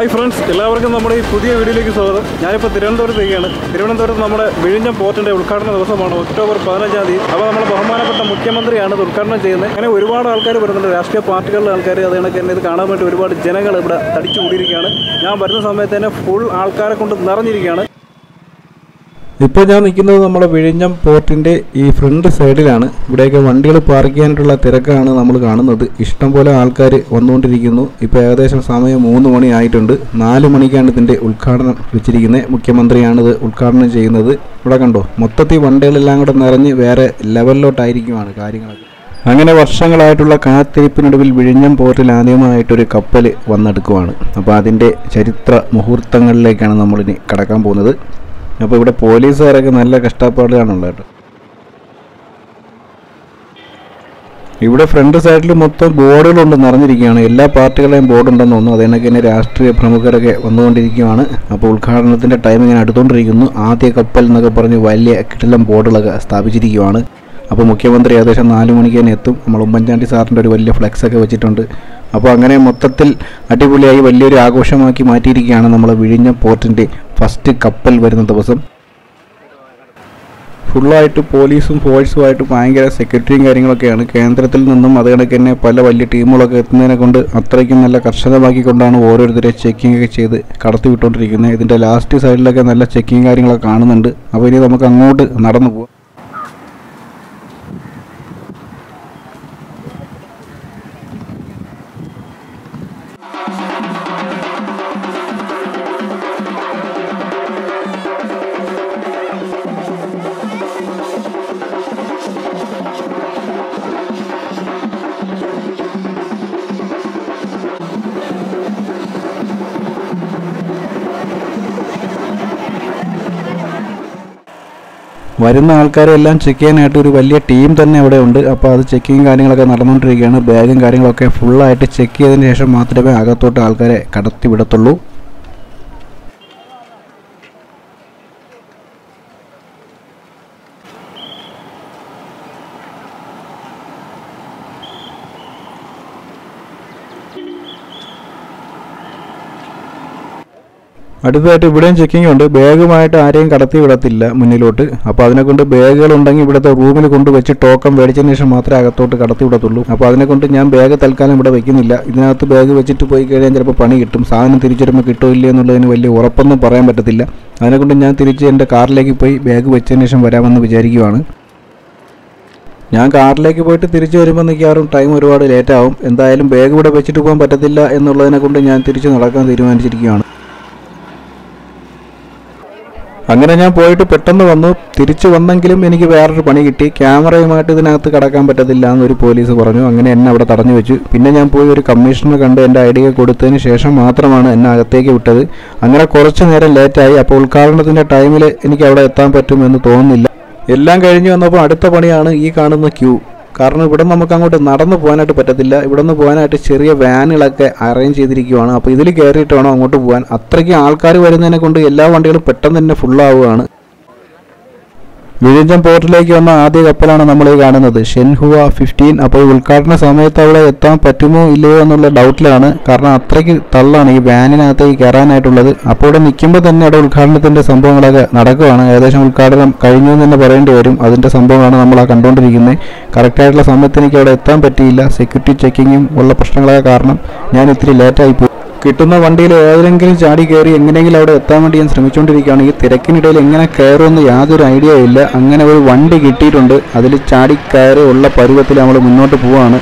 hi friends എല്ലാവർക്കും നമ്മുടെ ഈ പുതിയ വീഡിയോയിലേക്ക് സ്വാഗതം ഞാനിപ്പോൾ തിരുവനന്തപുരത്തേക്കാണ് തിരുവനന്തപുരത്ത് നമ്മുടെ വിഴിഞ്ഞം പോർട്ടിൻ്റെ ഉദ്ഘാടന ദിവസമാണ് ഒക്ടോബർ പതിനഞ്ചാം തീയതി അപ്പോൾ നമ്മുടെ ബഹുമാനപ്പെട്ട മുഖ്യമന്ത്രിയാണ് ഇത് ഉദ്ഘാടനം ചെയ്യുന്നത് അങ്ങനെ ഒരുപാട് ആൾക്കാർ വരുന്നുണ്ട് രാഷ്ട്രീയ പാർട്ടികളിലെ ആൾക്കാർ അത് കണക്ക് തന്നെ ഇത് കാണാൻ വേണ്ടി ഒരുപാട് ജനങ്ങൾ ഇവിടെ തടിച്ചു കൂടിയിരിക്കുകയാണ് ഞാൻ വരുന്ന സമയത്ത് തന്നെ ഫുൾ ആൾക്കാരെ കൊണ്ട് നിറഞ്ഞിരിക്കുകയാണ് ഇപ്പോൾ ഞാൻ നിൽക്കുന്നത് നമ്മുടെ വിഴിഞ്ഞം പോർട്ടിൻ്റെ ഈ ഫ്രണ്ട് സൈഡിലാണ് ഇവിടെയൊക്കെ വണ്ടികൾ പാർക്ക് ചെയ്യാനായിട്ടുള്ള തിരക്കാണ് നമ്മൾ കാണുന്നത് ഇഷ്ടംപോലെ ആൾക്കാർ വന്നുകൊണ്ടിരിക്കുന്നു ഇപ്പോൾ ഏകദേശം സമയം മൂന്ന് മണി ആയിട്ടുണ്ട് നാല് മണിക്കാണ് ഇതിൻ്റെ ഉദ്ഘാടനം വെച്ചിരിക്കുന്നത് മുഖ്യമന്ത്രിയാണ് ഇത് ഉദ്ഘാടനം ചെയ്യുന്നത് ഇവിടെ കണ്ടോ മൊത്തത്തിൽ വണ്ടികളെല്ലാം കൂടെ നിറഞ്ഞ് വേറെ ലെവലിലോട്ടായിരിക്കുമാണ് കാര്യങ്ങളൊക്കെ അങ്ങനെ വർഷങ്ങളായിട്ടുള്ള കാത്തിരിപ്പിനൊടുവിൽ വിഴിഞ്ഞം പോർട്ടിൽ ആദ്യമായിട്ടൊരു കപ്പൽ വന്നെടുക്കുവാണ് അപ്പോൾ അതിൻ്റെ ചരിത്ര മുഹൂർത്തങ്ങളിലേക്കാണ് നമ്മളിനി കടക്കാൻ പോകുന്നത് അപ്പോൾ ഇവിടെ പോലീസുകാരൊക്കെ നല്ല കഷ്ടപ്പാടിലാണുള്ളത് കേട്ടോ ഇവിടെ ഫ്രണ്ട് സൈഡിൽ മൊത്തം ബോർഡുകളുണ്ട് നിറഞ്ഞിരിക്കുകയാണ് എല്ലാ പാർട്ടികളുടെയും ബോർഡ് ഉണ്ടെന്ന് തോന്നുന്നു അതിനൊക്കെ തന്നെ രാഷ്ട്രീയ പ്രമുഖരൊക്കെ വന്നുകൊണ്ടിരിക്കുകയാണ് അപ്പോൾ ഉദ്ഘാടനത്തിൻ്റെ ടൈം ഇങ്ങനെ അടുത്തുകൊണ്ടിരിക്കുന്നു ആദ്യ കപ്പൽ എന്നൊക്കെ പറഞ്ഞ് വലിയ കിടിലം ബോർഡുകളൊക്കെ സ്ഥാപിച്ചിരിക്കുകയാണ് അപ്പോൾ മുഖ്യമന്ത്രി ഏകദേശം നാല് മണിക്ക് തന്നെ എത്തും നമ്മൾ ഉമ്മൻചാണ്ടി സാറിൻ്റെ ഒരു വലിയ ഫ്ലെക്സ് ഒക്കെ വെച്ചിട്ടുണ്ട് അപ്പോൾ അങ്ങനെ മൊത്തത്തിൽ അടിപൊളിയായി വലിയൊരു ആഘോഷമാക്കി മാറ്റിയിരിക്കുകയാണ് നമ്മൾ വിഴിഞ്ഞം പോർട്ടിൻ്റെ ഫസ്റ്റ് കപ്പൽ വരുന്ന ദിവസം ഫുള്ളായിട്ട് പോലീസും ഫോഴ്സുമായിട്ട് ഭയങ്കര സെക്യൂരിറ്റിയും കാര്യങ്ങളൊക്കെയാണ് കേന്ദ്രത്തിൽ നിന്നും അത് കണക്ക് തന്നെ പല വലിയ ടീമുകളൊക്കെ എത്തുന്നതിനെ കൊണ്ട് അത്രയ്ക്കും നല്ല കർശനമാക്കിക്കൊണ്ടാണ് ഓരോരുത്തരെ ചെക്കിംഗ് ഒക്കെ ചെയ്ത് കടത്തി വിട്ടുകൊണ്ടിരിക്കുന്നത് ഇതിൻ്റെ ലാസ്റ്റ് സൈഡിലൊക്കെ നല്ല ചെക്കിങ് കാര്യങ്ങളൊക്കെ കാണുന്നുണ്ട് അപ്പോൾ ഇനി നമുക്ക് അങ്ങോട്ട് നടന്നു പോകാം വരുന്ന ആൾക്കാരെ എല്ലാം ചെക്ക് ചെയ്യാനായിട്ട് ഒരു വലിയ ടീം തന്നെ അവിടെ ഉണ്ട് അപ്പോൾ അത് ചെക്കിങ് കാര്യങ്ങളൊക്കെ നടന്നുകൊണ്ടിരിക്കുകയാണ് ബാഗും കാര്യങ്ങളൊക്കെ ഫുള്ളായിട്ട് ചെക്ക് ചെയ്തതിന് ശേഷം മാത്രമേ അകത്തോട്ട് ആൾക്കാരെ കടത്തി വിടത്തുള്ളൂ അടുത്തതായിട്ട് ഇവിടെയും ചെക്കിംഗ് ഉണ്ട് ബാഗുമായിട്ട് ആരെയും കടത്തി വിടത്തില്ല മുന്നിലോട്ട് അപ്പോൾ അതിനെ കൊണ്ട് ബാഗുകൾ ഉണ്ടെങ്കിൽ ഇവിടുത്തെ റൂമിൽ കൊണ്ട് വെച്ച് ടോക്കൺ മേടിച്ചതിന് ശേഷം മാത്രമേ അകത്തോട്ട് കടത്തി വിടത്തുള്ളൂ അപ്പോൾ അതിനെ കൊണ്ട് ഞാൻ ബാഗ് തൽക്കാലം ഇവിടെ വെക്കുന്നില്ല ഇതിനകത്ത് ബാഗ് വെച്ചിട്ട് പോയി കഴിഞ്ഞാൽ ചിലപ്പോൾ പണി കിട്ടും സാധനം തിരിച്ചു വരുമ്പോൾ കിട്ടോ ഇല്ലേ എന്നുള്ളതിന് വലിയ ഉറപ്പൊന്നും പറയാൻ പറ്റത്തില്ല അതിനെക്കൊണ്ട് ഞാൻ തിരിച്ച് എൻ്റെ കാറിലേക്ക് പോയി ബാഗ് വെച്ചതിന് ശേഷം വരാമെന്ന് വിചാരിക്കുവാണ് ഞാൻ കാറിലേക്ക് പോയിട്ട് തിരിച്ചു വരുമ്പോൾ മിക്കവാറും ടൈം ഒരുപാട് ലേറ്റ് ആവും എന്തായാലും ബാഗ് ഇവിടെ വെച്ചിട്ട് പോകാൻ പറ്റത്തില്ല എന്നുള്ളതിനെ കൊണ്ട് ഞാൻ തിരിച്ച് നടക്കാൻ തീരുമാനിച്ചിരിക്കുകയാണ് അങ്ങനെ ഞാൻ പോയിട്ട് പെട്ടെന്ന് വന്നു തിരിച്ചു വന്നെങ്കിലും എനിക്ക് വേറൊരു പണി കിട്ടി ക്യാമറയുമായിട്ട് ഇതിനകത്ത് കടക്കാൻ പറ്റത്തില്ല എന്നൊരു പോലീസ് പറഞ്ഞു അങ്ങനെ എന്നെ അവിടെ തടഞ്ഞു വെച്ചു പിന്നെ ഞാൻ പോയി ഒരു കമ്മീഷണർ കണ്ട് എൻ്റെ ഐ ഡി കൊടുത്തതിന് ശേഷം മാത്രമാണ് എന്നെ അകത്തേക്ക് വിട്ടത് അങ്ങനെ കുറച്ച് നേരം ലേറ്റായി അപ്പോൾ ഉദ്ഘാടനത്തിൻ്റെ ടൈമിൽ എനിക്ക് അവിടെ എത്താൻ പറ്റുമെന്ന് തോന്നുന്നില്ല എല്ലാം കഴിഞ്ഞ് വന്നപ്പോൾ അടുത്ത പണിയാണ് ഈ കാണുന്ന ക്യൂ കാരണം ഇവിടെ നമുക്ക് അങ്ങോട്ട് നടന്നു പോകാനായിട്ട് പറ്റത്തില്ല ഇവിടെ നിന്ന് പോകാനായിട്ട് ചെറിയ വാനുകളൊക്കെ അറേഞ്ച് ചെയ്തിരിക്കുവാണ് അപ്പോൾ ഇതിൽ കയറിയിട്ട് വേണം അങ്ങോട്ട് പോകാൻ അത്രയ്ക്ക് ആൾക്കാർ വരുന്നതിനെ കൊണ്ട് എല്ലാ വണ്ടികളും പെട്ടെന്ന് തന്നെ ഫുള്ളാവുകയാണ് വിഴിഞ്ഞം പോർട്ടിലേക്ക് വന്ന ആദ്യ കപ്പലാണ് നമ്മൾ ഈ കാണുന്നത് ഷെൻഹുവ ഫിഫ്റ്റീൻ അപ്പോൾ ഈ ഉദ്ഘാടന സമയത്ത് അവിടെ എത്താൻ പറ്റുമോ ഇല്ലയോ എന്നുള്ള ഡൗട്ടിലാണ് കാരണം അത്രയ്ക്ക് തള്ളാണ് ഈ വാനിനകത്തേക്ക് കയറാനായിട്ടുള്ളത് അപ്പോൾ ഇവിടെ നിൽക്കുമ്പോൾ തന്നെ അവിടെ ഉദ്ഘാടനത്തിൻ്റെ സംഭവങ്ങളൊക്കെ നടക്കുകയാണ് ഏകദേശം ഉദ്ഘാടനം കഴിഞ്ഞു എന്ന് തന്നെ പറയേണ്ടി വരും അതിൻ്റെ സംഭവമാണ് നമ്മൾ ആ കണ്ടുകൊണ്ടിരിക്കുന്നത് കറക്റ്റായിട്ടുള്ള സമയത്ത് എനിക്ക് അവിടെ എത്താൻ പറ്റിയില്ല സെക്യൂരിറ്റി ചെക്കിങ്ങും ഉള്ള പ്രശ്നങ്ങളൊക്കെ കാരണം ഞാൻ ഇത്തിരി ലേറ്റായി പോയി കിട്ടുന്ന വണ്ടിയിൽ ഏതെങ്കിലും ചാടി കയറി എങ്ങനെയെങ്കിലും അവിടെ എത്താൻ വേണ്ടി ഞാൻ ശ്രമിച്ചുകൊണ്ടിരിക്കുകയാണ് ഈ തിരക്കിനിടയിൽ എങ്ങനെ കയറുമെന്ന് യാതൊരു ഐഡിയ ഇല്ല അങ്ങനെ ഒരു വണ്ടി കിട്ടിയിട്ടുണ്ട് അതിൽ ചാടി കയറി ഉള്ള പരുവത്തിൽ നമ്മൾ മുന്നോട്ട് പോവാണ്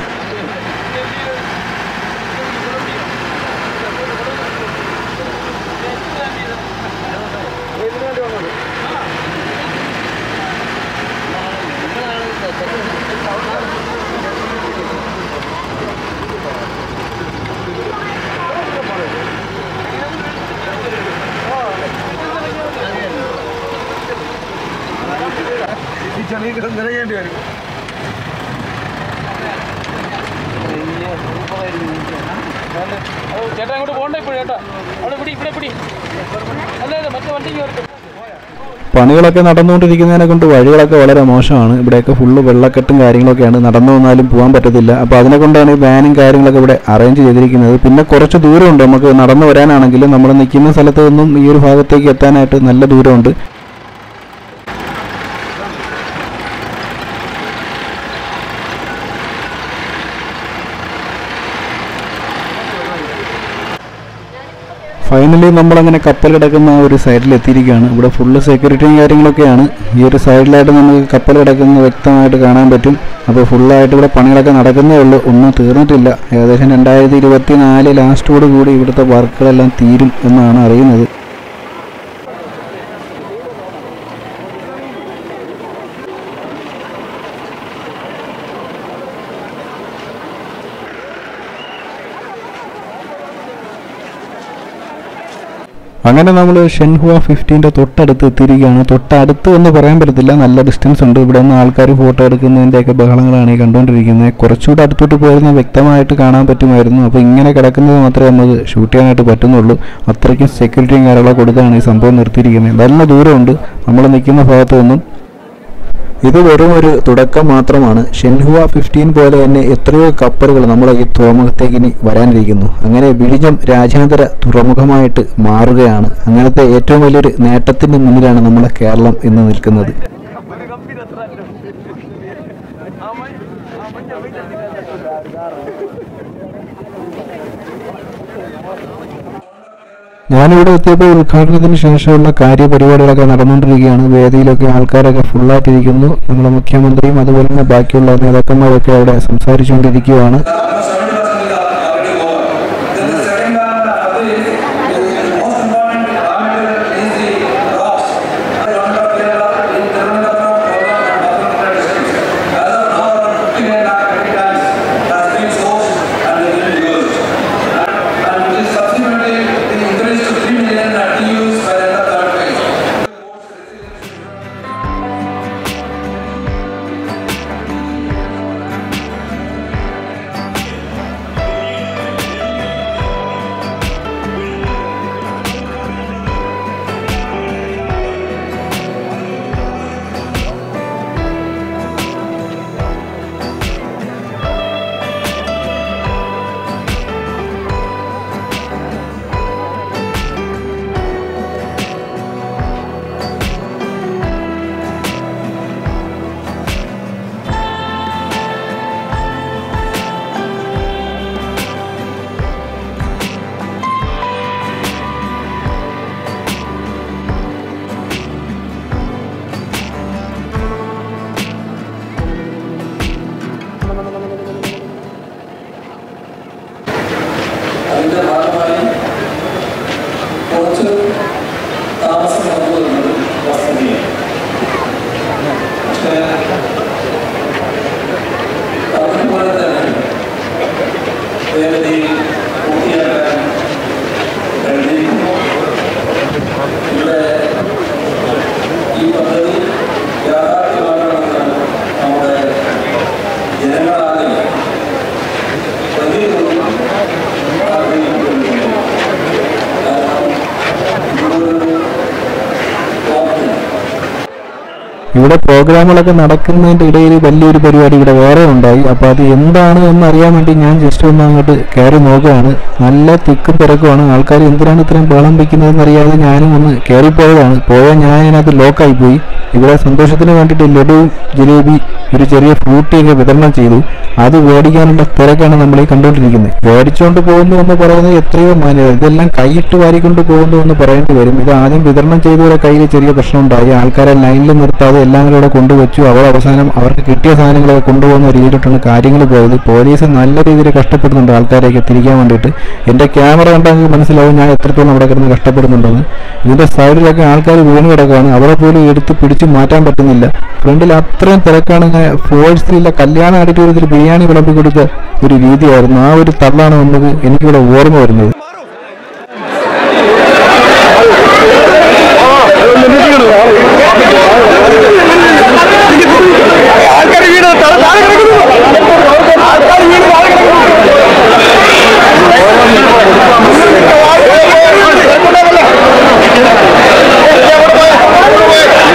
ചേട്ടാ അങ്ങോട്ട് പോകണ്ട ഇപ്പോഴും ചേട്ടാ അവിടെ പിടി ഇവിടെ പിടി അല്ല അല്ല മറ്റേ വണ്ടിക്ക് വരട്ടെ പണികളൊക്കെ നടന്നുകൊണ്ടിരിക്കുന്നതിനെ കൊണ്ട് വഴികളൊക്കെ വളരെ മോശമാണ് ഇവിടെയൊക്കെ ഫുള്ള് വെള്ളക്കെട്ടും കാര്യങ്ങളൊക്കെയാണ് നടന്നു വന്നാലും പോകാൻ പറ്റത്തില്ല അപ്പോൾ അതിനെ കൊണ്ടാണ് ഈ വാനും കാര്യങ്ങളൊക്കെ ഇവിടെ അറേഞ്ച് ചെയ്തിരിക്കുന്നത് പിന്നെ കുറച്ച് ദൂരമുണ്ട് നമുക്ക് നടന്നു വരാനാണെങ്കിലും നമ്മൾ നിൽക്കുന്ന സ്ഥലത്ത് നിന്നും ഈ ഒരു ഭാഗത്തേക്ക് എത്താനായിട്ട് നല്ല ദൂരമുണ്ട് ഫൈനലി നമ്മളങ്ങനെ കപ്പൽ കിടക്കുന്ന ആ ഒരു സൈഡിൽ എത്തിയിരിക്കുകയാണ് ഇവിടെ ഫുള്ള് സെക്യൂരിറ്റിയും കാര്യങ്ങളൊക്കെയാണ് ഈ ഒരു സൈഡിലായിട്ട് നമുക്ക് കപ്പൽ കിടക്കുന്നത് വ്യക്തമായിട്ട് കാണാൻ പറ്റും അപ്പോൾ ഫുള്ളായിട്ട് ഇവിടെ പണികളൊക്കെ നടക്കുന്നേ ഉള്ളൂ ഒന്നും തീർന്നിട്ടില്ല ഏകദേശം രണ്ടായിരത്തി ഇരുപത്തി നാല് ലാസ്റ്റോട് കൂടി ഇവിടുത്തെ വർക്കുകളെല്ലാം തീരും എന്നാണ് അറിയുന്നത് അങ്ങനെ നമ്മൾ ഷെൻഹുവ ഫിഫ്റ്റീൻ്റെ തൊട്ടടുത്ത് എത്തിയിരിക്കുകയാണ് തൊട്ടടുത്ത് എന്ന് പറയാൻ പറ്റത്തില്ല നല്ല ഡിസ്റ്റൻസ് ഉണ്ട് ഇവിടെ നിന്ന് ആൾക്കാർ ഫോട്ടോ എടുക്കുന്നതിൻ്റെയൊക്കെ ബഹളങ്ങളാണ് ഈ കണ്ടുകൊണ്ടിരിക്കുന്നത് കുറച്ചുകൂടെ അടുത്തോട്ട് പോയിരുന്ന വ്യക്തമായിട്ട് കാണാൻ പറ്റുമായിരുന്നു അപ്പോൾ ഇങ്ങനെ കിടക്കുന്നത് മാത്രമേ നമുക്ക് ഷൂട്ട് ചെയ്യാനായിട്ട് പറ്റുന്നുള്ളൂ അത്രയ്ക്കും സെക്യൂരിറ്റിയും കാര്യങ്ങളൊക്കെ കൊടുത്താണ് ഈ സംഭവം നിർത്തിയിരിക്കുന്നത് നല്ല ദൂരമുണ്ട് നമ്മൾ നിൽക്കുന്ന ഭാഗത്ത് നിന്നും ഇത് വെറും ഒരു തുടക്കം മാത്രമാണ് ഷെൻഹുവ ഫിഫ്റ്റീൻ പോലെ തന്നെ എത്രയോ കപ്പലുകൾ നമ്മളെ ഈ തുറമുഖത്തേക്ക് ഇനി വരാനിരിക്കുന്നു അങ്ങനെ വിഴിഞ്ഞം രാജ്യാന്തര തുറമുഖമായിട്ട് മാറുകയാണ് അങ്ങനത്തെ ഏറ്റവും വലിയൊരു നേട്ടത്തിന്റെ മുന്നിലാണ് നമ്മളെ കേരളം ഇന്ന് നിൽക്കുന്നത് ഞാനിവിടെ എത്തിയപ്പോൾ ഉദ്ഘാടനത്തിന് ശേഷമുള്ള കാര്യപരിപാടികളൊക്കെ നടന്നുകൊണ്ടിരിക്കുകയാണ് വേദിയിലൊക്കെ ആൾക്കാരൊക്കെ ഫുള്ളായിട്ടിരിക്കുന്നു നമ്മുടെ മുഖ്യമന്ത്രിയും അതുപോലെ തന്നെ ബാക്കിയുള്ള നേതാക്കന്മാരൊക്കെ അവിടെ സംസാരിച്ചുകൊണ്ടിരിക്കുകയാണ് അതിന്റെ ഭാഗമായി കുറച്ച് താമസം വന്നു എന്നത് വസ്തുതയാണ് പക്ഷേ അതുപോലെ തന്നെ വേഗതയിൽ പൂർത്തിയാക്കാൻ കഴിഞ്ഞിരിക്കുന്നു ഇവിടെ ഈ പദ്ധതി യാഥാർത്ഥ്യമാക്കണമെന്ന് നമ്മുടെ ജനങ്ങളാകെ വലിയൊരു ആഗ്രഹിക്കുന്നു കാരണം ഇതൊരു ടോപ്പ് ഇവിടെ പ്രോഗ്രാമുകളൊക്കെ നടക്കുന്നതിൻ്റെ ഇടയിൽ വലിയൊരു പരിപാടി ഇവിടെ വേറെ ഉണ്ടായി അപ്പോൾ അത് എന്താണ് എന്ന് അറിയാൻ വേണ്ടി ഞാൻ ജസ്റ്റ് ഒന്ന് അങ്ങോട്ട് കയറി നോക്കുകയാണ് നല്ല തിക്കും തിരക്കുമാണ് ആൾക്കാർ എന്തിനാണ് ഇത്രയും ബഹളം വയ്ക്കുന്നതെന്ന് അറിയാതെ ഞാനും ഒന്ന് കയറിപ്പോയതാണ് പോയാൽ ഞാൻ അതിനകത്ത് ലോക്കായി പോയി ഇവിടെ സന്തോഷത്തിന് വേണ്ടിയിട്ട് ലഡുവും ജിലേബി ഒരു ചെറിയ ഫ്രൂട്ടിയൊക്കെ വിതരണം ചെയ്തു അത് മേടിക്കാനുള്ള തിരക്കാണ് നമ്മൾ ഈ കണ്ടുകൊണ്ടിരിക്കുന്നത് മേടിച്ചുകൊണ്ട് പോകുന്നു എന്ന് പറയുന്നത് എത്രയോ മാന്യത ഇതെല്ലാം കൈയിട്ട് വാരിക്കൊണ്ട് പോകുന്നു എന്ന് പറയേണ്ടി വരും ഇത് ആദ്യം വിതരണം ചെയ്തവരെ കയ്യിൽ ചെറിയ പ്രശ്നം ഉണ്ടായി ആൾക്കാരെ ലൈനിൽ നിർത്താതെ എല്ലാം കൂടെ ഇവിടെ കൊണ്ടുവച്ചു അവർ അവസാനം അവർക്ക് കിട്ടിയ സാധനങ്ങളൊക്കെ കൊണ്ടുപോകുന്ന രീതിയിലോട്ടാണ് കാര്യങ്ങൾ പോയത് പോലീസ് നല്ല രീതിയിൽ കഷ്ടപ്പെടുന്നുണ്ട് ആൾക്കാരെയൊക്കെ തിരിക്കാൻ വേണ്ടിയിട്ട് എൻ്റെ ക്യാമറ കണ്ടെങ്കിൽ മനസ്സിലാവും ഞാൻ എത്രത്തോളം അവിടെ കിടന്ന് കഷ്ടപ്പെടുന്നുണ്ടെന്ന് ഇതിൻ്റെ സൈഡിലൊക്കെ ആൾക്കാർ വീണ് കിടക്കുകയാണ് അവരെ പോലും എടുത്ത് പിടിച്ച് മാറ്റാൻ പറ്റുന്നില്ല ഫ്രണ്ടിൽ അത്രയും തിരക്കാണ് ഇങ്ങനെ ഫോഴ്സിലുള്ള കല്യാണ ഓഡിറ്റോറിയത്തിൽ ബിരിയാണി വിളമ്പി കൊടുത്ത ഒരു രീതിയായിരുന്നു ആ ഒരു തള്ളാണ് നമുക്ക് എനിക്കിവിടെ ഓർമ്മ വരുന്നത് ആൾക്കാർ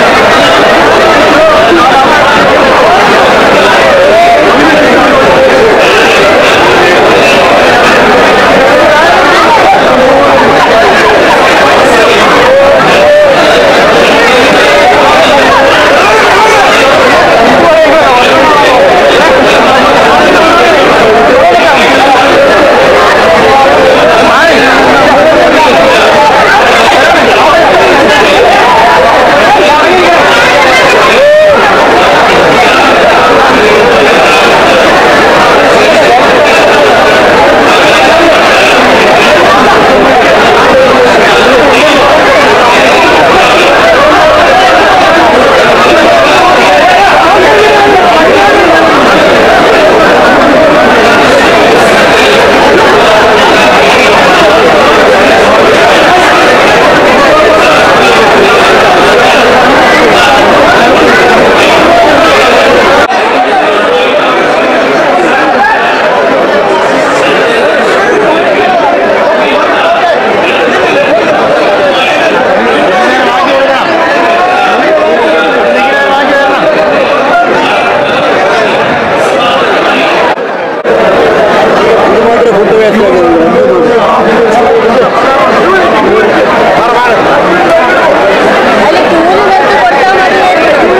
അതിൽ ചൂല് വെച്ച് കൊടുത്താൽ മതിയായിരുന്നു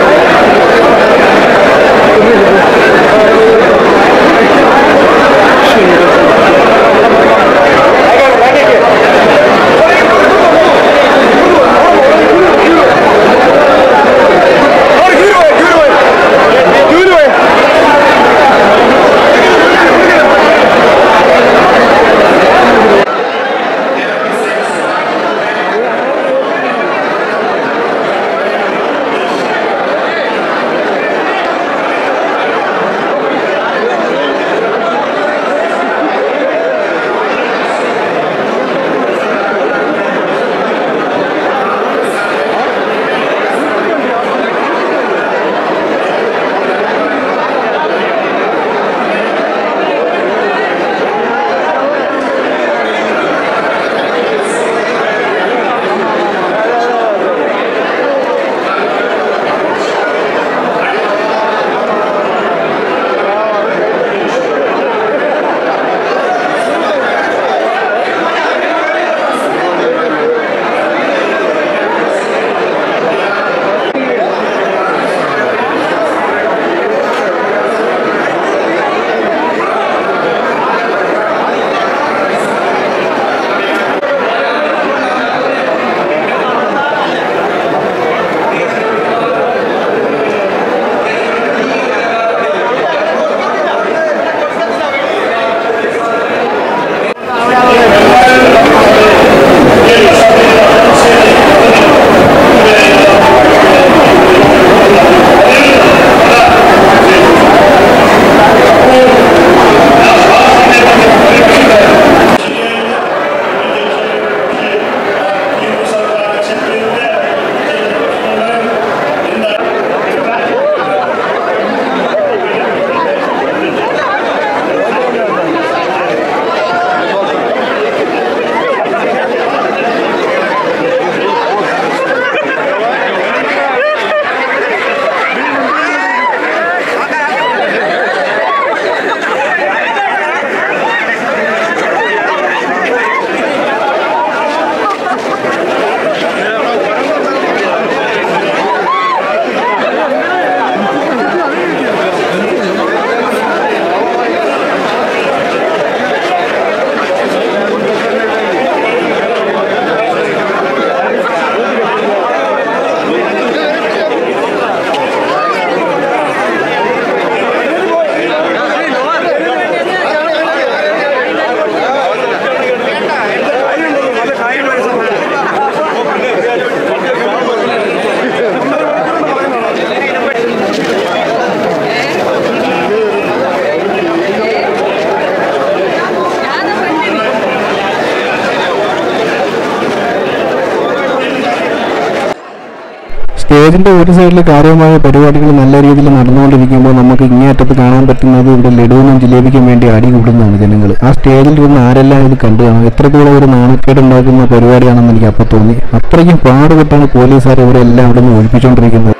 സ്റ്റേജിന്റെ ഒരു സൈഡിൽ കാര്യമായ പരിപാടികൾ നല്ല രീതിയിൽ നടന്നുകൊണ്ടിരിക്കുമ്പോൾ നമുക്ക് ഇങ്ങേയറ്റത്ത് കാണാൻ പറ്റുന്നത് ഇവിടെ ലഡുവിനും ജിലേബിക്കും വേണ്ടി അടി കൂടുന്നതാണ് ജനങ്ങൾ ആ സ്റ്റേജിൽ ഇരുന്ന് ആരെല്ലാം ഇത് കണ്ടു കാണും എത്രത്തോളം ഒരു നാണക്കേട് ഉണ്ടാക്കുന്ന പരിപാടിയാണെന്ന് എനിക്ക് അപ്പോൾ തോന്നി അത്രയ്ക്കും പാടുപെട്ടാണ് പോലീസുകാർ ഇവരെല്ലാം അവിടെ നിന്ന് ഒഴിപ്പിച്ചുകൊണ്ടിരിക്കുന്നത്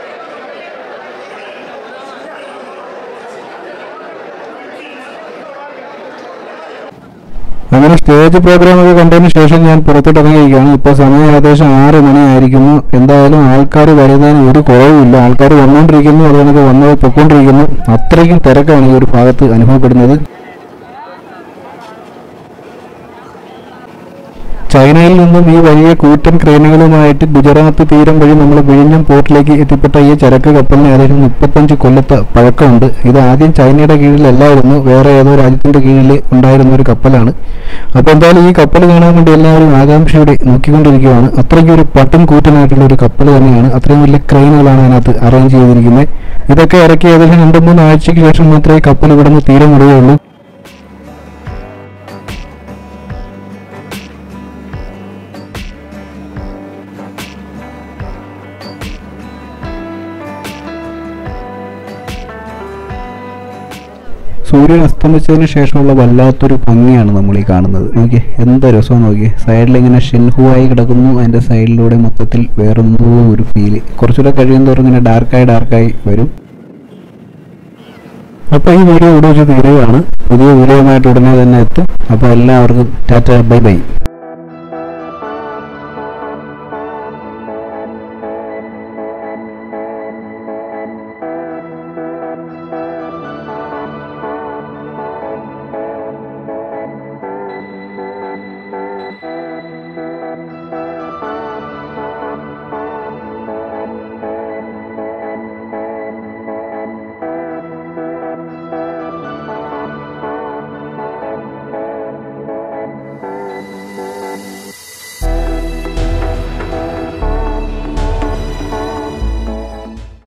അങ്ങനെ സ്റ്റേജ് പ്രോഗ്രാം ഒക്കെ കണ്ടതിന് ശേഷം ഞാൻ പുറത്തോട്ട് ഇറങ്ങിയിരിക്കുകയാണ് ഇപ്പോൾ സമയം ഏകദേശം ആറ് മണിയായിരിക്കുന്നു എന്തായാലും ആൾക്കാർ വരുന്നതിന് ഒരു കുറവുമില്ല ആൾക്കാർ വന്നുകൊണ്ടിരിക്കുന്നു അതുകൊണ്ടൊക്കെ വന്നത് പൊയ്ക്കൊണ്ടിരിക്കുന്നു അത്രയ്ക്കും തിരക്കാണ് ഈ ഒരു ഭാഗത്ത് അനുഭവപ്പെടുന്നത് ചൈനയിൽ നിന്നും ഈ വലിയ കൂറ്റൻ ക്രെയിനുകളുമായിട്ട് ഗുജറാത്ത് തീരം വഴി നമ്മൾ വിഴിഞ്ഞം പോർട്ടിലേക്ക് എത്തിപ്പെട്ട ഈ ചരക്ക് കപ്പലിന് ഏതായാലും മുപ്പത്തഞ്ച് കൊല്ലത്തെ പഴക്കമുണ്ട് ഇത് ആദ്യം ചൈനയുടെ കീഴിലല്ലായിരുന്നു വേറെ ഏതോ രാജ്യത്തിന്റെ കീഴിൽ ഉണ്ടായിരുന്ന ഒരു കപ്പലാണ് അപ്പോൾ എന്തായാലും ഈ കപ്പൽ കാണാൻ വേണ്ടി എല്ലാവരും ആകാംക്ഷയോടെ നോക്കിക്കൊണ്ടിരിക്കുകയാണ് അത്രയ്ക്ക് ഒരു പട്ടും കൂറ്റനായിട്ടുള്ള ഒരു കപ്പൽ തന്നെയാണ് അത്രയും വലിയ ക്രെയിനുകളാണ് അതിനകത്ത് അറേഞ്ച് ചെയ്തിരിക്കുന്നത് ഇതൊക്കെ ഇറക്കി ഏകദേശം രണ്ട് മൂന്ന് ആഴ്ചയ്ക്ക് ശേഷം മാത്രമേ കപ്പൽ ഇവിടെ നിന്ന് തീരം വിടുകയുള്ളൂ സൂര്യൻ അസ്തമിച്ചതിന് ശേഷമുള്ള വല്ലാത്തൊരു ഭംഗിയാണ് നമ്മൾ ഈ കാണുന്നത് നോക്കിയേ എന്താ രസം നോക്കിയേ സൈഡിൽ ഇങ്ങനെ ഷെൻഹുവായി കിടക്കുന്നു അതിൻ്റെ സൈഡിലൂടെ മൊത്തത്തിൽ വേറെന്തോ ഒരു ഫീല് കുറച്ചുകൂടെ കഴിയുന്നതോറും ഇങ്ങനെ ഡാർക്കായി ഡാർക്കായി വരും അപ്പോൾ ഈ വീഡിയോ ഇവിടെ വെച്ച് തീരുകയാണ് പുതിയ വീഡിയോയുമായിട്ട് ഉടനെ തന്നെ എത്തും അപ്പോൾ എല്ലാവർക്കും ടാറ്റ ബൈ ബൈ